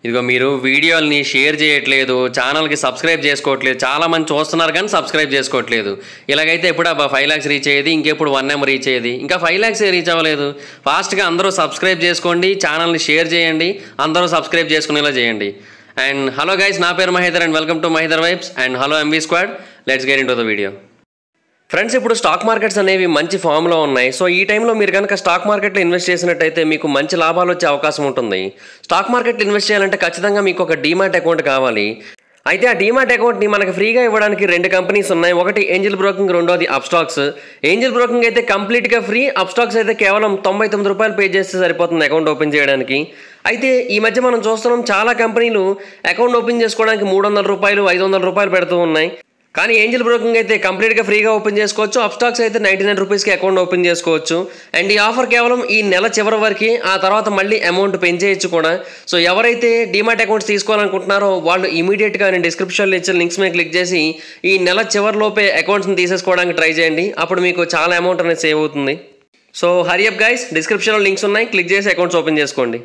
ఇదిగో మీరు వీడియోల్ని షేర్ చేయట్లేదు ఛానల్కి సబ్స్క్రైబ్ చేసుకోవట్లేదు చాలా మంది చూస్తున్నారు కానీ సబ్స్క్రైబ్ చేసుకోవట్లేదు ఇలాగైతే ఎప్పుడు అబ్బా ఫైవ్ ల్యాక్స్ రీచ్ అయ్యేది ఇంకెప్పుడు వన్ ఎం రీచ్ అయ్యేది ఇంకా ఫైవ్ ల్యాక్స్ రీచ్ అవ్వలేదు ఫాస్ట్గా అందరూ సబ్స్క్రైబ్ చేసుకోండి ఛానల్ని షేర్ చేయండి అందరూ సబ్స్క్రైబ్ చేసుకునేలా చేయండి అండ్ హలో గైస్ నా పేరు Mahedar and welcome to Mahedar vibes and hello MV squad let's get into the video friends ఇప్పుడు స్టాక్ మార్కెట్స్ అనేవి మంచి ఫామ్లో ఉన్నాయి సో ఈ టైంలో మీరు కనుక స్టాక్ మార్కెట్లో ఇన్వెస్ట్ చేసినట్టయితే మీకు మంచి లాభాలు వచ్చే అవకాశం ఉంటుంది స్టాక్ మార్కెట్లో ఇన్వెస్ట్ చేయాలంటే ఖచ్చితంగా మీకు ఒక డీమాట్ అకౌంట్ కావాలి అయితే ఆ డీమాట్ అకౌంట్ని మనకి ఫ్రీగా ఇవ్వడానికి రెండు కంపెనీస్ ఉన్నాయి ఒకటి ఏంజిల్ బ్రోకింగ్ రెండోది అప్స్టాక్స్ ఏంజిల్ బ్రోకింగ్ అయితే కంప్లీట్గా ఫ్రీ అప్స్టాక్స్ అయితే కేవలం తొంభై తొమ్మిది రూపాయలు పే చేస్తే సరిపోతుంది అకౌంట్ ఓపెన్ చేయడానికి అయితే ఈ మధ్య మనం చూస్తున్నాం చాలా కంపెనీలు అకౌంట్ ఓపెన్ చేసుకోవడానికి మూడు వందల రూపాయలు ఐదు వందల రూపాయలు పెడుతూ ఉన్నాయి కానీ ఏంజిల్ బ్రోకింగ్ అయితే కంప్లీట్గా ఫ్రీగా ఓపెన్ చేసుకోవచ్చు అప్స్టాక్స్ అయితే నైంటీ నైన్ రూపీస్కి అకౌంట్ ఓపెన్ చేసుకోవచ్చు అండ్ ఈ ఆఫర్ కేవలం ఈ నెల చివరి వరకు ఆ తర్వాత మళ్ళీ అమౌంట్ పెంచేయచ్చు కూడా సో ఎవరైతే డిమాట్ అకౌంట్స్ తీసుకోవాలనుకుంటున్నారో వాళ్ళు ఇమీడియట్గా నేను డిస్క్రిప్షన్లో ఇచ్చిన లింక్స్ మీద క్లిక్ చేసి ఈ నెల చివరిలోపే అకౌంట్స్ని తీసేసుకోవడానికి ట్రై చేయండి అప్పుడు మీకు చాలా అమౌంట్ అనేది సేవ్ అవుతుంది సో హరియప్ గైస్ డిస్క్రిప్షన్లో లింక్స్ ఉన్నాయి క్లిక్ చేసి అకౌంట్స్ ఓపెన్ చేసుకోండి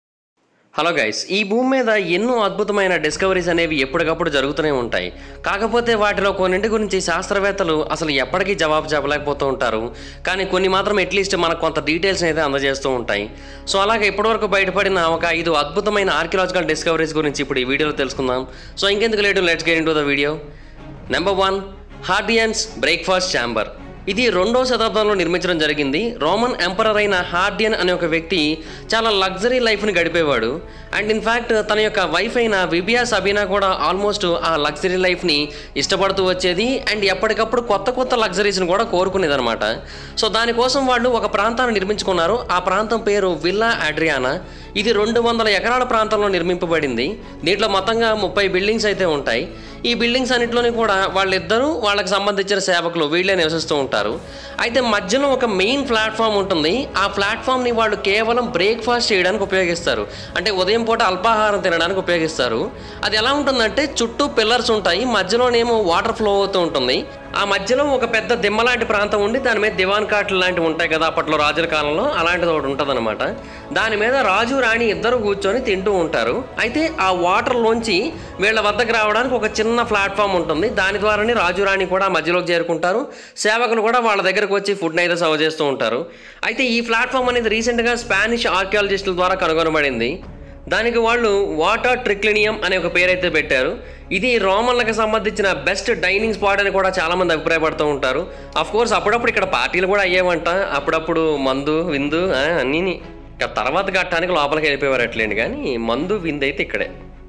హలో గైస్ ఈ భూమి మీద ఎన్నో అద్భుతమైన డిస్కవరీస్ అనేవి ఎప్పటికప్పుడు జరుగుతూనే ఉంటాయి కాకపోతే వాటిలో కొన్నింటి గురించి శాస్త్రవేత్తలు అసలు ఎప్పటికీ జవాబు చెప్పలేకపోతూ ఉంటారు కానీ కొన్ని మాత్రం అట్లీస్ట్ మనకు కొంత డీటెయిల్స్ అయితే అందజేస్తూ ఉంటాయి సో అలాగే ఇప్పటివరకు బయటపడిన ఒక ఐదు అద్భుతమైన ఆర్కియలాజికల్ డిస్కవరీస్ గురించి ఇప్పుడు ఈ వీడియోలో తెలుసుకుందాం సో ఇంకెందుకు late let's get into the video number one Hadrian's breakfast chamber ఇది రెండో శతాబ్దంలో నిర్మించడం జరిగింది రోమన్ ఎంపరర్ అయిన హార్డియన్ అనే ఒక వ్యక్తి చాలా లగ్జరీ లైఫ్ని గడిపేవాడు అండ్ ఇన్ఫ్యాక్ట్ తన యొక్క వైఫ్ అయిన విబియా సబీనా కూడా ఆల్మోస్ట్ ఆ లగ్జరీ లైఫ్ని ఇష్టపడుతూ వచ్చేది అండ్ ఎప్పటికప్పుడు కొత్త కొత్త లగ్జరీస్ని కూడా కోరుకునేదన్నమాట సో దానికోసం వాళ్ళు ఒక ప్రాంతాన్ని నిర్మించుకున్నారు ఆ ప్రాంతం పేరు విల్లా అడ్రియానా ఇది రెండు వందల ఎకరాల ప్రాంతంలో నిర్మింపబడింది దీంట్లో మొత్తంగా ముప్పై బిల్డింగ్స్ అయితే ఉంటాయి ఈ బిల్డింగ్స్ అన్నింటిలోని కూడా వాళ్ళిద్దరూ వాళ్ళకి సంబంధించిన సేవకులు వీళ్ళే నివసిస్తూ ఉంటారు అయితే మధ్యలో ఒక మెయిన్ ప్లాట్ఫామ్ ఉంటుంది ఆ ప్లాట్ఫామ్ని వాళ్ళు కేవలం బ్రేక్ఫాస్ట్ చేయడానికి ఉపయోగిస్తారు అంటే ఉదయం పూట అల్పాహారం తినడానికి ఉపయోగిస్తారు అది ఎలా ఉంటుందంటే చుట్టూ పిల్లర్స్ ఉంటాయి మధ్యలోనేమో వాటర్ ఫ్లో అవుతూ ఉంటుంది ఆ మధ్యలో ఒక పెద్ద దిమ్మ లాంటి ప్రాంతం ఉండి దాని మీద దివాన్ కాట్లు లాంటివి ఉంటాయి కదా అప్పట్లో రాజుల కాలంలో అలాంటిది ఒకటి ఉంటుంది దాని మీద రాజు రాణి ఇద్దరు కూర్చొని తింటూ ఉంటారు అయితే ఆ వాటర్లోంచి వీళ్ళ వద్దకు రావడానికి ఒక చిన్న ప్లాట్ఫామ్ ఉంటుంది దాని ద్వారానే రాజు రాణి కూడా మధ్యలోకి చేరుకుంటారు సేవకులు కూడా వాళ్ళ దగ్గరకు వచ్చి ఫుడ్ని అయితే సర్వ్ చేస్తూ ఉంటారు అయితే ఈ ప్లాట్ఫామ్ అనేది రీసెంట్గా స్పానిష్ ఆర్కియాలజిస్టుల ద్వారా కనుగొనబడింది దానికి వాళ్ళు వాటర్ ట్రిక్లినియం అనే ఒక పేరైతే పెట్టారు ఇది రోమన్లకు సంబంధించిన బెస్ట్ డైనింగ్ స్పాట్ అని కూడా చాలామంది అభిప్రాయపడుతూ ఉంటారు అఫ్ కోర్స్ అప్పుడప్పుడు ఇక్కడ పార్టీలు కూడా అయ్యేవంట అప్పుడప్పుడు మందు విందు ఆ, అన్నీని ఇక తర్వాత గట్టానికి లోపలికి వెళ్ళిపోయేవారు అట్లేండి కానీ మందు విందు అయితే ఇక్కడే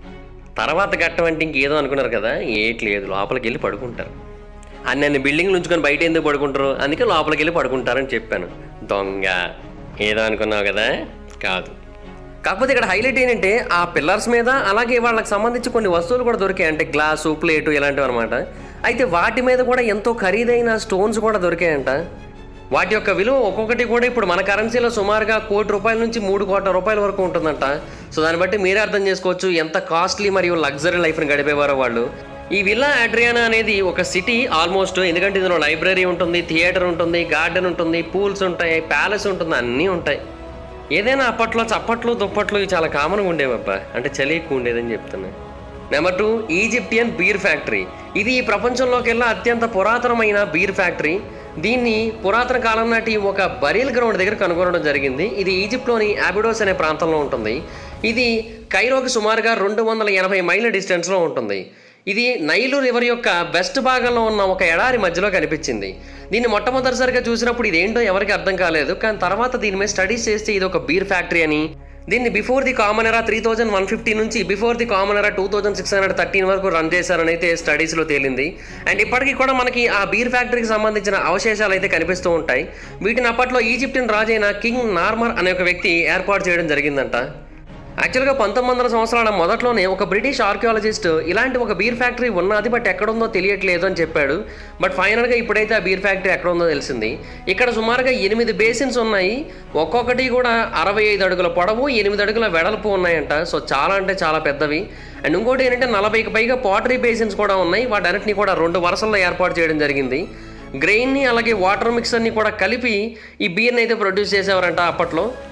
తర్వాత గట్టం అంటే ఇంకేదో అనుకున్నారు కదా ఏట్లేదు లోపలికి వెళ్ళి పడుకుంటారు అన్ని అన్ని బిల్డింగ్లు ఉంచుకొని బయట ఎందుకు పడుకుంటారు అందుకే లోపలికి వెళ్ళి పడుకుంటారని చెప్పాను దొంగ ఏదో అనుకున్నావు కదా కాదు కాకపోతే ఇక్కడ హైలైట్ ఏంటంటే ఆ పిల్లర్స్ మీద అలాగే వాళ్ళకి సంబంధించి కొన్ని వస్తువులు కూడా దొరికాయి అంటే గ్లాసు ప్లేటు ఇలాంటివి అనమాట అయితే వాటి మీద కూడా ఎంతో ఖరీదైన స్టోన్స్ కూడా దొరికాయంట వాటి యొక్క విలువ ఒక్కొక్కటి కూడా ఇప్పుడు మన కరెన్సీలో సుమారుగా కోటి రూపాయల నుంచి మూడు కోట్ల రూపాయల వరకు ఉంటుందంట సో దాన్ని బట్టి మీరే అర్థం చేసుకోవచ్చు ఎంత కాస్ట్లీ మరియు లగ్జరీ లైఫ్ని గడిపేవారో వాళ్ళు ఈ విల్లా అడ్రియానా అనేది ఒక సిటీ ఆల్మోస్ట్ ఎందుకంటే ఇందులో లైబ్రరీ ఉంటుంది థియేటర్ ఉంటుంది గార్డెన్ ఉంటుంది పూల్స్ ఉంటాయి ప్యాలెస్ ఉంటుంది అన్నీ ఉంటాయి ఏదైనా అప్పట్లో చప్పట్లు దుప్పట్లు ఇవి చాలా కామన్గా ఉండేవబ్బా అంటే చలి ఎక్కువ ఉండేదని చెప్తున్నా number two Egyptian beer factory ఇది ఈ ప్రపంచంలోకెల్లా అత్యంత పురాతనమైన బీర్ ఫ్యాక్టరీ దీన్ని పురాతన కాలం నాటి ఒక బరీల్ గ్రౌండ్ దగ్గర కనుగొనడం జరిగింది ఇది ఈజిప్ట్లోని ఆబిడోస్ అనే ప్రాంతంలో ఉంటుంది ఇది కైరోకి సుమారుగా రెండు వందల ఎనభై మైళ్ళ డిస్టెన్స్లో ఉంటుంది ఇది నైలు రివర్ యొక్క వెస్ట్ భాగంలో ఉన్న ఒక ఎడారి మధ్యలో కనిపించింది దీన్ని మొట్టమొదటిసారిగా చూసినప్పుడు ఇదేంటో ఎవరికి అర్థం కాలేదు కానీ తర్వాత దీని మీద స్టడీస్ చేస్తే ఇది ఒక బీర్ ఫ్యాక్టరీ అని దీన్ని before the common era three thousand one fifty నుంచి before the common era two thousand six hundred thirteen వరకు రన్ చేశారని అయితే స్టడీస్లో తేలింది అండ్ ఇప్పటికీ కూడా మనకి ఆ బీర్ ఫ్యాక్టరీకి సంబంధించిన అవశేషాలు అయితే కనిపిస్తూ ఉంటాయి వీటిని అప్పట్లో ఈజిప్టియన్ రాజైన కింగ్ నార్మర్ అనే ఒక వ్యక్తి ఏర్పాటు చేయడం జరిగిందంట యాక్చువల్గా పంతొమ్మిది వందల సంవత్సరాల మొదట్లోనే ఒక బ్రిటిష్ ఆర్కియాలజిస్ట్ ఇలాంటి ఒక బీర్ ఫ్యాక్టరీ ఉన్నది బట్ ఎక్కడుందో తెలియట్లేదు అని చెప్పాడు బట్ ఫైనల్గా ఇప్పుడైతే ఆ బీర్ ఫ్యాక్టరీ ఎక్కడ ఉందో తెలిసింది ఇక్కడ సుమారుగా ఎనిమిది బేసిన్స్ ఉన్నాయి ఒక్కొక్కటి కూడా అరవై ఐదు అడుగుల పొడవు ఎనిమిది అడుగుల వెడల్పు ఉన్నాయంట సో చాలా అంటే చాలా పెద్దవి అండ్ ఇంకోటి ఏంటంటే నలభైకి పైగా పాటరీ బేసిన్స్ కూడా ఉన్నాయి వాటన్నిటిని కూడా రెండు వరుసల్లో ఏర్పాటు చేయడం జరిగింది గ్రెయిన్ని అలాగే వాటర్ మిక్సర్ని కూడా కలిపి ఈ బీర్ని అయితే ప్రొడ్యూస్ చేసేవారంట అప్పట్లో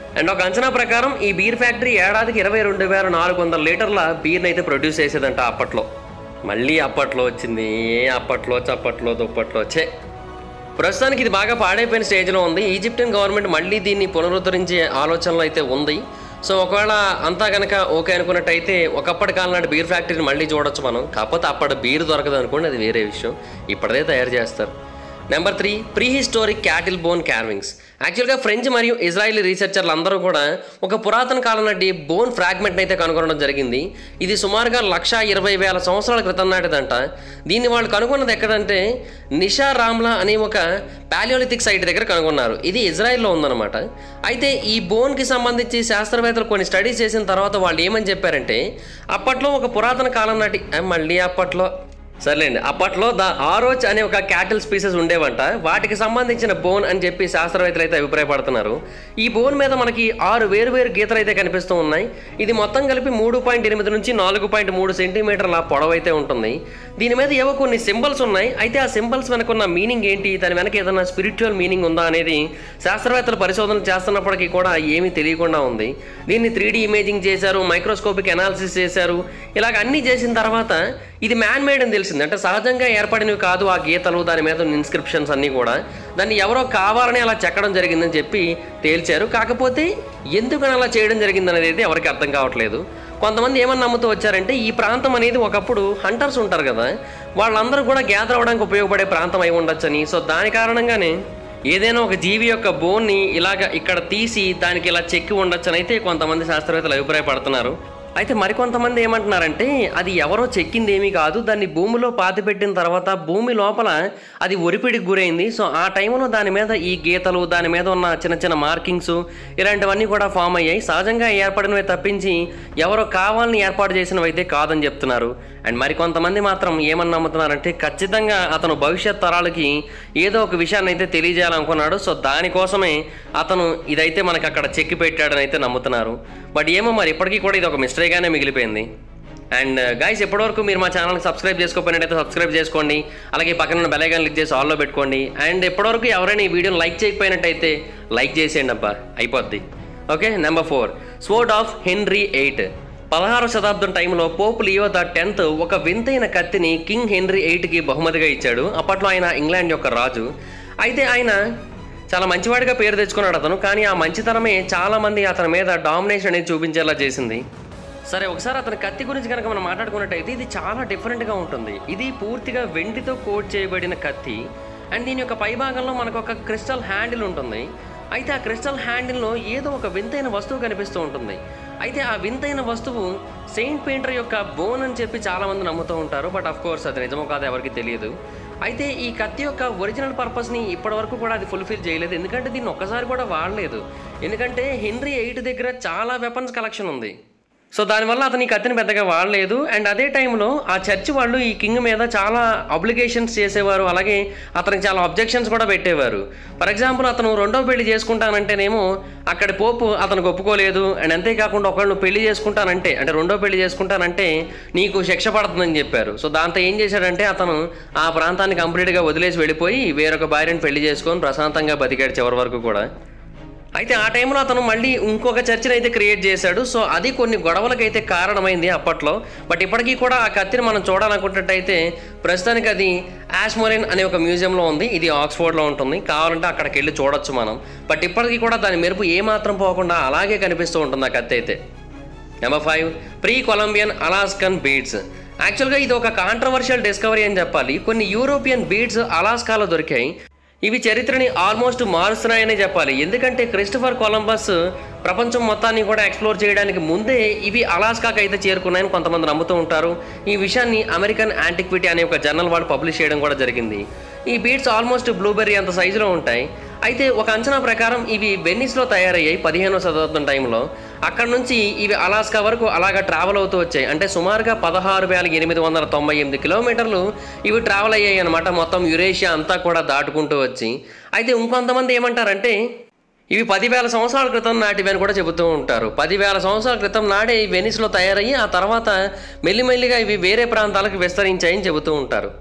అండ్ ఒక అంచనా ప్రకారం ఈ బీర్ ఫ్యాక్టరీ ఏడాదికి ఇరవై రెండు వేల నాలుగు వందల లీటర్ల బీర్ని అయితే ప్రొడ్యూస్ చేసేదంట అప్పట్లో మళ్ళీ అప్పట్లో వచ్చింది ఏ అప్పట్లో చప్పట్లో దుప్పట్లో చే ప్రస్తుతానికి ఇది బాగా పాడైపోయిన స్టేజ్లో ఉంది ఈజిప్టియన్ గవర్నమెంట్ మళ్ళీ దీన్ని పునరుద్ధరించే ఆలోచనలో అయితే ఉంది సో ఒకవేళ అంతా కనుక ఓకే అనుకున్నట్టయితే ఒకప్పటి కాలం నాటి బీర్ ఫ్యాక్టరీని మళ్ళీ చూడొచ్చు మనం కాకపోతే అప్పటి బీర్ దొరకదు అనుకోండి అది వేరే విషయం ఇప్పటిదే తయారు చేస్తారు number three prehistoric cattle bone carvings యాక్చువల్గా ఫ్రెంచ్ మరియు ఇజ్రాయిలీ రీసెర్చర్లు అందరూ కూడా ఒక పురాతన కాలం నాటి బోన్ ఫ్రాగ్మెంట్ అయితే కనుగొనడం జరిగింది ఇది సుమారుగా లక్ష ఇరవై వేల సంవత్సరాల క్రితం నాటిదంట దీన్ని వాళ్ళు కనుగొన్నది ఎక్కడంటే నిషా రామ్లా అనే ఒక పాలియోలిథిక్ సైట్ దగ్గర కనుగొన్నారు ఇది ఇజ్రాయెల్లో ఉందన్నమాట అయితే ఈ బోన్కి సంబంధించి శాస్త్రవేత్తలు కొన్ని స్టడీస్ చేసిన తర్వాత వాళ్ళు ఏమని చెప్పారంటే అప్పట్లో ఒక పురాతన కాలం నాటి ఆ, మళ్ళీ అప్పట్లో సర్లేండి అప్పట్లో ద ఆరోచ్ అనే ఒక క్యాటిల్ స్పీసెస్ ఉండేవంట వాటికి సంబంధించిన బోన్ అని చెప్పి శాస్త్రవేత్తలు అయితే అభిప్రాయపడుతున్నారు ఈ బోన్ మీద మనకి ఆరు వేరు వేరు గీతలు అయితే కనిపిస్తూ ఉన్నాయి ఇది మొత్తం కలిపి మూడు పాయింట్ ఎనిమిది నుంచి నాలుగు పాయింట్ మూడు సెంటీమీటర్ల పొడవు అయితే ఉంటుంది దీని మీద ఏవో కొన్ని సింబల్స్ ఉన్నాయి అయితే ఆ సింబల్స్ వెనక ఉన్న మీనింగ్ ఏంటి దాని వెనక ఏదైనా స్పిరిచువల్ మీనింగ్ ఉందా అనేది శాస్త్రవేత్తలు పరిశోధనలు చేస్తున్నప్పటికీ కూడా ఏమీ తెలియకుండా ఉంది దీన్ని త్రీ ఇమేజింగ్ చేశారు మైక్రోస్కోపిక్ అనాలిసిస్ చేశారు ఇలాగ అన్నీ చేసిన తర్వాత ఇది మ్యాన్ మేడ్ అని తెలిసింది అంటే సహజంగా ఏర్పడినవి కాదు ఆ గీతలు దాని మీద ఉన్న ఇన్స్క్రిప్షన్స్ అన్నీ కూడా దాన్ని ఎవరో కావాలని అలా చెక్కడం జరిగిందని చెప్పి తేల్చారు కాకపోతే ఎందుకని అలా చేయడం జరిగింది అనేది అయితే ఎవరికి అర్థం కావట్లేదు కొంతమంది ఏమని నమ్ముతూ వచ్చారంటే ఈ ప్రాంతం అనేది ఒకప్పుడు హంటర్స్ ఉంటారు కదా వాళ్ళందరూ కూడా గ్యాదర్ అవ్వడానికి ఉపయోగపడే ప్రాంతం అయి ఉండొచ్చని సో దాని కారణంగానే ఏదైనా ఒక జీవి యొక్క బోన్ని ఇలాగ ఇక్కడ తీసి దానికి ఇలా చెక్కి ఉండొచ్చని అయితే కొంతమంది శాస్త్రవేత్తలు అభిప్రాయపడుతున్నారు అయితే మరికొంతమంది ఏమంటున్నారంటే అది ఎవరో చెక్కింది ఏమీ కాదు దాన్ని భూమిలో పాతి పెట్టిన తర్వాత భూమి లోపల అది ఒరిపిడికి గురైంది సో ఆ టైంలో దాని మీద ఈ గీతలు దాని మీద ఉన్న చిన్న చిన్న మార్కింగ్స్ ఇలాంటివన్నీ కూడా ఫామ్ అయ్యాయి సహజంగా ఏర్పడినవి తప్పించి ఎవరో కావాలని ఏర్పాటు చేసినవి అయితే కాదని చెప్తున్నారు అండ్ మరికొంతమంది మాత్రం ఏమని నమ్ముతున్నారంటే ఖచ్చితంగా అతను భవిష్యత్ తరాలకి ఏదో ఒక విషయాన్ని అయితే తెలియజేయాలనుకున్నాడు సో దానికోసమే అతను ఇదైతే మనకి అక్కడ చెక్కి పెట్టాడని అయితే నమ్ముతున్నారు బట్ ఏమో మరి ఇప్పటికీ కూడా ఇది ఒక మిస్టరీగానే మిగిలిపోయింది అండ్ గైస్ ఎప్పటివరకు మీరు మా ఛానల్కి సబ్స్క్రైబ్ చేసుకోకపోయినట్టయితే సబ్స్క్రైబ్ చేసుకోండి అలాగే పక్కన ఉన్న బెల్ ఐకాన్ క్లిక్ చేసి ఆల్లో పెట్టుకోండి అండ్ ఎప్పటివరకు ఎవరైనా ఈ వీడియోని లైక్ చేయకపోయినట్టయితే లైక్ చేసేయండి అబ్బా అయిపోద్ది okay number four sword of Henry eight పదహారవ శతాబ్దం టైంలో పోప్ లియో ద టెన్త్ ఒక వింతైన కత్తిని కింగ్ హెన్రీ ఎయిట్కి బహుమతిగా ఇచ్చాడు అప్పట్లో ఆయన ఇంగ్లాండ్ యొక్క రాజు అయితే ఆయన చాలా మంచివాడిగా పేరు తెచ్చుకున్నాడు అతను కానీ ఆ మంచితనమే చాలా మంది అతని మీద డామినేషన్ అనేది చూపించేలా చేసింది సరే ఒకసారి అతని కత్తి గురించి కనుక మనం మాట్లాడుకున్నట్టయితే ఇది చాలా డిఫరెంట్గా ఉంటుంది ఇది పూర్తిగా వెండితో కోట్ చేయబడిన కత్తి అండ్ దీని యొక్క పైభాగంలో మనకు ఒక క్రిస్టల్ హ్యాండిల్ ఉంటుంది అయితే ఆ క్రిస్టల్ హ్యాండిల్లో ఏదో ఒక వింతైన వస్తువు కనిపిస్తూ ఉంటుంది అయితే ఆ వింతైన వస్తువు సెయింట్ పెయింటర్ యొక్క బోన్ అని చెప్పి చాలామంది నమ్ముతూ ఉంటారు బట్ అఫ్ కోర్స్ అది నిజమో కాదు ఎవరికి తెలియదు అయితే ఈ కత్తి యొక్క ఒరిజినల్ పర్పస్ని ఇప్పటివరకు కూడా అది ఫుల్ఫిల్ చేయలేదు ఎందుకంటే దీన్ని ఒక్కసారి కూడా వాడలేదు ఎందుకంటే హెన్రీ ఎయిట్ దగ్గర చాలా వెపన్స్ కలెక్షన్ ఉంది సో దానివల్ల అతను ఈ కత్తిని పెద్దగా వాడలేదు అండ్ అదే టైంలో ఆ చర్చ్ వాళ్ళు ఈ కింగ్ మీద చాలా అబ్లిగేషన్స్ చేసేవారు అలాగే అతనికి చాలా అబ్జెక్షన్స్ కూడా పెట్టేవారు ఫర్ ఎగ్జాంపుల్ అతను రెండో పెళ్లి చేసుకుంటానంటేనేమో అక్కడ పోపు అతనికి ఒప్పుకోలేదు అండ్ అంతేకాకుండా ఒకళ్ళు పెళ్లి చేసుకుంటానంటే అంటే రెండో పెళ్లి చేసుకుంటానంటే నీకు శిక్ష పడుతుందని చెప్పారు సో దాంతో ఏం చేశాడంటే అతను ఆ ప్రాంతాన్ని కంప్లీట్గా వదిలేసి వెళ్ళిపోయి వేరొక భార్యను పెళ్లి చేసుకొని ప్రశాంతంగా బతికాడు చివరి వరకు కూడా అయితే ఆ టైంలో అతను మళ్ళీ ఇంకొక చర్చను అయితే క్రియేట్ చేశాడు సో అది కొన్ని గొడవలకైతే కారణమైంది అప్పట్లో బట్ ఇప్పటికీ కూడా ఆ కత్తిని మనం చూడాలనుకున్నట్టయితే ప్రస్తుతానికి అది యాష్మోలిన్ అనే ఒక మ్యూజియంలో ఉంది ఇది ఆక్స్ఫోర్డ్లో ఉంటుంది కావాలంటే అక్కడికి వెళ్ళి చూడొచ్చు మనం బట్ ఇప్పటికీ కూడా దాని మెరుపు ఏమాత్రం పోకుండా అలాగే కనిపిస్తూ ఉంటుంది ఆ కత్తి అయితే number five pre Columbian Alaskan beads యాక్చువల్గా ఇది ఒక కాంట్రవర్షియల్ డిస్కవరీ అని చెప్పాలి కొన్ని యూరోపియన్ బీడ్స్ అలాస్కాలో దొరికాయి ఇవి చరిత్రని ఆల్మోస్ట్ మారుస్తున్నాయనే చెప్పాలి ఎందుకంటే క్రిస్టఫర్ కొలంబస్ ప్రపంచం మొత్తాన్ని కూడా ఎక్స్ప్లోర్ చేయడానికి ముందే ఇవి అలాస్కాకి అయితే చేరుకున్నాయని కొంతమంది నమ్ముతూ ఉంటారు ఈ విషయాన్ని అమెరికన్ యాంటిక్విటీ అనే ఒక జర్నల్ వాడు పబ్లిష్ చేయడం కూడా జరిగింది ఈ బీడ్స్ ఆల్మోస్ట్ బ్లూబెర్రీ అంత సైజులో ఉంటాయి అయితే ఒక అంచనా ప్రకారం ఇవి వెన్నిస్లో తయారయ్యాయి పదిహేనవ శతాబ్దం టైంలో అక్కడ నుంచి ఇవి అలాస్కా వరకు అలాగా ట్రావెల్ అవుతూ వచ్చాయి అంటే సుమారుగా పదహారు వేల ఎనిమిది వందల తొంభై ఎనిమిది కిలోమీటర్లు ఇవి ట్రావెల్ అయ్యాయి అనమాట మొత్తం యురేషియా అంతా కూడా దాటుకుంటూ వచ్చి అయితే ఇంకొంతమంది ఏమంటారంటే ఇవి పదివేల సంవత్సరాల క్రితం నాటివి అని కూడా చెబుతూ ఉంటారు పదివేల సంవత్సరాల క్రితం నాడే ఈ వెనిస్లో తయారయ్యి ఆ తర్వాత మెల్లిమెల్లిగా ఇవి వేరే ప్రాంతాలకు విస్తరించాయని చెబుతూ ఉంటారు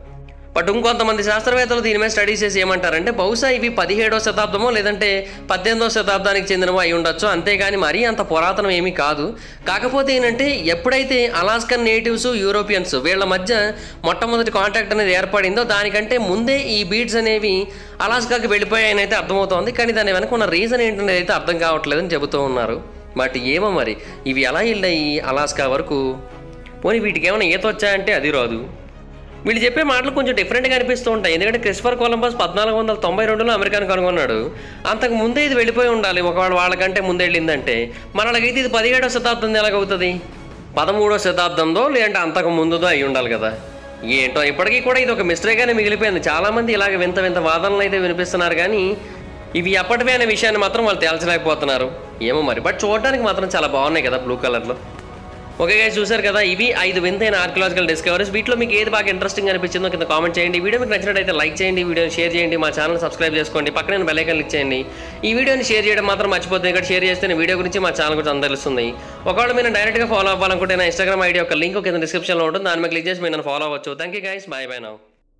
బట్ ఇంకొంతమంది శాస్త్రవేత్తలు దీని మీద స్టడీస్ చేసి ఏమంటారంటే బహుశా ఇవి పదిహేడో శతాబ్దమో లేదంటే పద్దెనిమిదో శతాబ్దానికి చెందినవో అయి ఉండొచ్చు అంతేగాని మరీ అంత పురాతనం ఏమీ కాదు కాకపోతే ఏంటంటే ఎప్పుడైతే అలాస్కన్ నేటివ్స్ యూరోపియన్స్ వీళ్ళ మధ్య మొట్టమొదటి కాంటాక్ట్ అనేది ఏర్పడిందో దానికంటే ముందే ఈ బీడ్స్ అనేవి అలాస్కాకి వెళ్ళిపోయాయని అయితే అర్థమవుతోంది కానీ దాని వెనక ఉన్న రీజన్ ఏంటనేది అయితే అర్థం కావట్లేదని చెబుతూ ఉన్నారు బట్ ఏమో మరి ఇవి ఎలా వెళ్ళాయి అలాస్కా వరకు పోనీ వీటికి ఏమైనా ఈత వచ్చాయంటే అది రాదు వీళ్ళు చెప్పే మాటలు కొంచెం డిఫరెంట్గా అనిపిస్తూ ఉంటాయి ఎందుకంటే క్రిస్ఫర్ కొలంబస్ పద్నాలుగు వందల తొంభై రెండులో అమెరికాను కనుగొన్నాడు అంతకు ముందే ఇది వెళ్ళిపోయి ఉండాలి ఒకవేళ వాళ్ళకంటే ముందే వెళ్ళిందంటే మనలాగైతే ఇది పదిహేడవ శతాబ్దం ఎలాగవుతుంది పదమూడవ శతాబ్దంలో లేదంటే అంతకు ముందుదో అయి ఉండాలి కదా ఏంటో ఇప్పటికీ కూడా ఇది ఒక మిస్టేక్గానే మిగిలిపోయింది చాలామంది ఇలాగ వింత వింత వాదనలు అయితే వినిపిస్తున్నారు కానీ ఇవి ఎప్పటివే అనే విషయాన్ని మాత్రం వాళ్ళు తేల్చలేకపోతున్నారు ఏమో మరి బట్ చూడడానికి మాత్రం చాలా బాగున్నాయి కదా బ్లూ కలర్లో ఓకే గైస్ చూసారు కదా ఇవి ఐదు వింతైన ఆర్కియలాజికల్ డిస్కవరీస్ వీటిలో మీకు ఏది బాగా ఇంట్రెస్టింగ్ అనిపించిందో కింద కామెంట్ చేయండి ఈ వీడియో మీకు నచ్చినట్టయితే లైక్ చేయండి వీడియోని షేర్ చేయండి మా ఛానల్ సబ్స్క్రైబ్ చేసుకోండి పక్కన బెల్ ఐకాన్ క్లిక్ చేయండి ఈ వీడియోని షేర్ చేయడం మాత్రం మర్చిపోతుంది ఇక్కడ షేర్ చేస్తే వీడియో గురించి మా ఛానల్ గురించి అందరూ తెలుస్తుంది ఒకవేళ మీరు డైరెక్ట్గా ఫాలో అవ్వాలనుకుంటే నా ఇన్స్టాగ్రామ్ ఐడి యొక్క లింక్ కింద డిస్క్రిప్షన్లో ఉంటుంది దాని మీద క్లిక్ చేసి మీరు నన్ను ఫాలో అవ్వచ్చు thank you guys bye bye now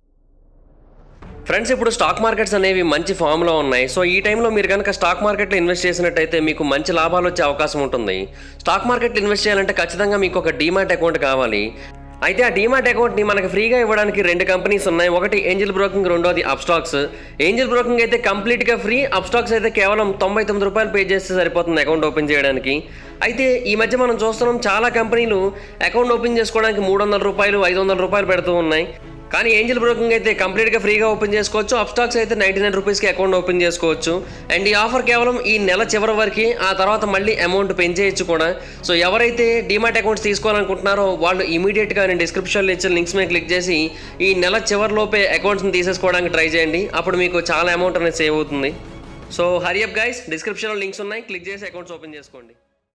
friends ఇప్పుడు స్టాక్ మార్కెట్స్ అనేవి మంచి ఫామ్లో ఉన్నాయి సో ఈ టైంలో మీరు కనుక స్టాక్ మార్కెట్లో ఇన్వెస్ట్ చేసినట్టయితే మీకు మంచి లాభాలు వచ్చే అవకాశం ఉంటుంది స్టాక్ మార్కెట్లో ఇన్వెస్ట్ చేయాలంటే ఖచ్చితంగా మీకు ఒక డీమాట్ అకౌంట్ కావాలి అయితే ఆ డీమాట్ అకౌంట్ని మనకి ఫ్రీగా ఇవ్వడానికి రెండు కంపెనీస్ ఉన్నాయి ఒకటి ఏంజిల్ బ్రోకింగ్ రెండోది అప్స్టాక్స్ ఏంజిల్ బ్రోకింగ్ అయితే కంప్లీట్గా ఫ్రీ అప్స్టాక్స్ అయితే కేవలం తొంభై తొమ్మిది రూపాయలు పే చేస్తే సరిపోతుంది అకౌంట్ ఓపెన్ చేయడానికి అయితే ఈ మధ్య మనం చూస్తున్నాం చాలా కంపెనీలు అకౌంట్ ఓపెన్ చేసుకోవడానికి మూడు వందల రూపాయలు ఐదు వందల రూపాయలు పెడుతూ ఉన్నాయి కానీ ఏంజిల్ బ్రోకింగ్ అయితే కంప్లీట్గా ఫ్రీగా ఓపెన్ చేసుకోవచ్చు అప్స్టాక్స్ అయితే నైంటీ నైన్ రూపీస్కి అకౌంట్ ఓపెన్ చేసుకోవచ్చు అండ్ ఈ ఆఫర్ కేవలం ఈ నెల చివరి వరకు ఆ తర్వాత మళ్ళీ అమౌంట్ పెంచేయచ్చు కూడా సో ఎవరైతే డిమాట్ అకౌంట్స్ తీసుకోవాలనుకుంటున్నారో వాళ్ళు ఇమీడియట్గా నేను డిస్క్రిప్షన్లో ఇచ్చిన లింక్స్ మీద క్లిక్ చేసి ఈ నెల చివరిలోపే అకౌంట్స్ని తీసేసుకోవడానికి ట్రై చేయండి అప్పుడు మీకు చాలా అమౌంట్ అనేది సేవ్ అవుతుంది సో హరియప్ గైస్ డిస్క్రిప్షన్లో లింక్స్ ఉన్నాయి క్లిక్ చేసి అకౌంట్స్ ఓపెన్ చేసుకోండి